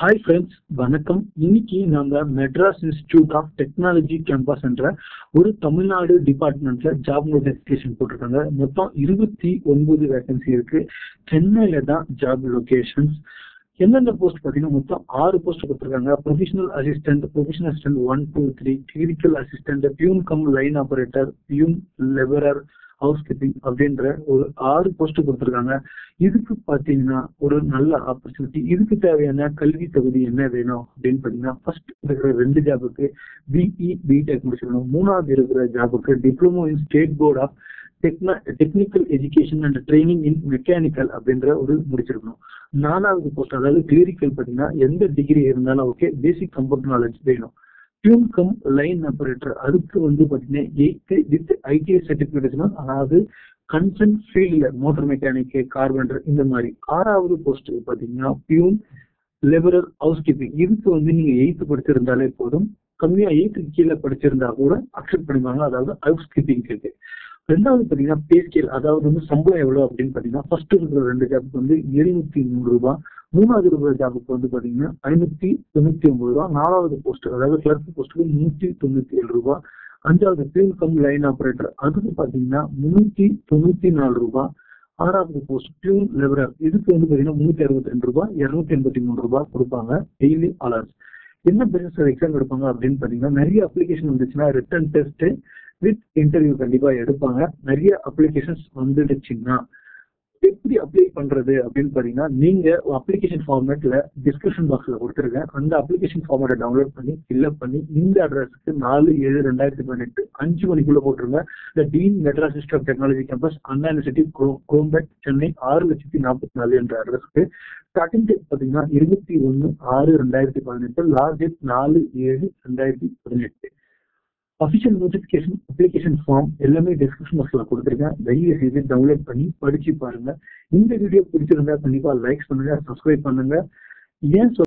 hi friends வணக்கம் இன்னைக்கு நம்ம Madras institute of technology campus என்ற ஒரு தமிழ்நாடு டிபார்ட்மெண்ட்ல ஜாப் நோட்டிஃபிகேஷன் போட்டிருக்காங்க மொத்தம் இருபத்தி ஒன்பது வேகன்சி இருக்கு சென்னையில தான் ஜாப் லொகேஷன்ஸ் எந்தெந்த போஸ்ட் பார்த்தீங்கன்னா மொத்தம் ஆறு போஸ்ட் கொடுத்துருக்காங்க professional assistant professional assistant one two three clinical assistant peon cum line operator peon labourer house keeping அப்படின்ற ஒரு ஆறு போஸ்ட் கொடுத்துருக்காங்க இதுக்கு பார்த்தீங்கன்னா ஒரு நல்ல ஆப்பர்ச்சுனிட்டி இதுக்கு தேவையான கல்வி தகுதி என்ன வேணும் அப்படின்னு பார்த்தீங்கன்னா ஃபர்ஸ்ட் இருக்கிற ரெண்டு ஜாபுக்கு பிஇ பிடெக் முடிச்சிருக்கணும் மூணாவது இருக்கிற ஜாபுக்கு diploma in state board of டெக்னா technical education and training in mechanical அப்படின்ற ஒரு முடிச்சிருக்கணும் நாலாவது போஸ்ட் அதாவது கிளிரிக்கல் பார்த்தீங்கன்னா எந்த டிகிரி இருந்தாலும் ஓகே பேசிக் கம்ப்யூட்டர் நாலேஜ் வேணும் டியூன் கம் லைன் ஆபரேட்டர் அதுக்கு வந்து பார்த்தீங்கன்னா எயித்து வித் ஐடிஐ சர்டிஃபிகேஷன் அதாவது கன்சர்ன் ஃபீல்டில் மோட்டர் மெக்கானிக் கார்பெண்டர் இந்த மாதிரி ஆறாவது போஸ்ட் பார்த்தீங்கன்னா பியூன் லெபரர் ஹவுஸ் கீப்பிங் இதுக்கு வந்து நீங்க எயித்து படிச்சிருந்தாலே போதும் கம்மியா எயித்துக்கு கீழே படிச்சிருந்தா கூட அக்செப்ட் பண்ணிப்பாங்க அதாவது ஹவுஸ் கீப்பிங் இருக்கு ரெண்டாவது பார்த்தீங்கன்னா பே ஸ்கேல் அதாவது வந்து சம்பளம் எவ்வளோ அப்படின்னு பார்த்தீங்கன்னா ஃபர்ஸ்ட் இருக்கிற ரெண்டு ஜாபுக்கு வந்து எழுநூத்தி நூறு ரூபாய் மூணாவது இருக்கிற ஜாபுக்கு வந்து பார்த்தீங்கன்னா ஐநூத்தி தொண்ணூத்தி ஒன்பது ரூபா நாலாவது போஸ்ட் அதாவது கிளர்க் போஸ்ட்டுக்கு நூத்தி தொண்ணூத்தி ஏழு ரூபாய் அஞ்சாவது பியூன் கம் லைன் ஆபரேட்டர் அதுக்கு பார்த்தீங்கன்னா முன்னூத்தி தொண்ணூத்தி நாலு ரூபாய் ஆறாவது போஸ்ட் பியூன் லெபரர் இதுக்கு வந்து பார்த்தீங்கன்னா முன்னூத்தி அறுபத்தி ரெண்டு ரூபாய் இருநூத்தி எண்பத்தி மூணு ரூபாய் கொடுப்பாங்க டெய்லி ஆலர்ஸ் என்ன பிசினஸ் எக்ஸாம் எடுப்பாங்க அப்படின்னு பார்த்தீங்கன்னா நிறைய அப்ளிகேஷன் வந்துச்சுன்னா ரிட்டன் டெஸ்ட் வித் இன்டர்வியூ கண்டிப்பா எடுப்பாங்க நிறைய அப்ளிகேஷன்ஸ் வந்துடுச்சுன்னா எப்படி அப்ளை பண்றது அப்படின்னு பாத்தீங்கன்னா நீங்க அப்ளிகேஷன் ஃபார்மேட்ல டிஸ்கிரிப்ஷன் பாக்ஸ்ல கொடுத்துருக்கேன் அந்த அப்ளிகேஷன் ஃபார்மேட்டை டவுன்லோட் பண்ணி ஃபில்அப் பண்ணி இந்த அட்ரஸ்க்கு நாலு ஏழு ரெண்டாயிரத்தி பதினெட்டு அஞ்சு மணிக்குள்ள போட்டுருங்க the dean Madras institute of technology campus Anna university Chromepet Chennai ஆறு லட்சத்தி நாற்பத்தி நாலு என்ற அட்ரஸ்க்கு ஸ்டார்டிங் டேட் பாத்தீங்கன்னா இருபத்தி ஒன்னு ஆறு ரெண்டாயிரத்தி பதினெட்டு லாஸ்ட் டேட் நாலு ஏழு ரெண்டாயிரத்தி பதினெட்டு அஃபிஷியல் நோட்டிஃபிகேஷன் அப்ளிகேஷன் ஃபார்ம் எல்லாமே டிஸ்கிரிப்ஷன் பாக்ஸ்ல கொடுத்துருக்கேன் தயவு செய்து டவுன்லோட் பண்ணி படிச்சு பாருங்க இந்த வீடியோ பிடிச்சிருந்தா கண்டிப்பா லைக் பண்ணுங்க சப்ஸ்கிரைப் பண்ணுங்க ஏன்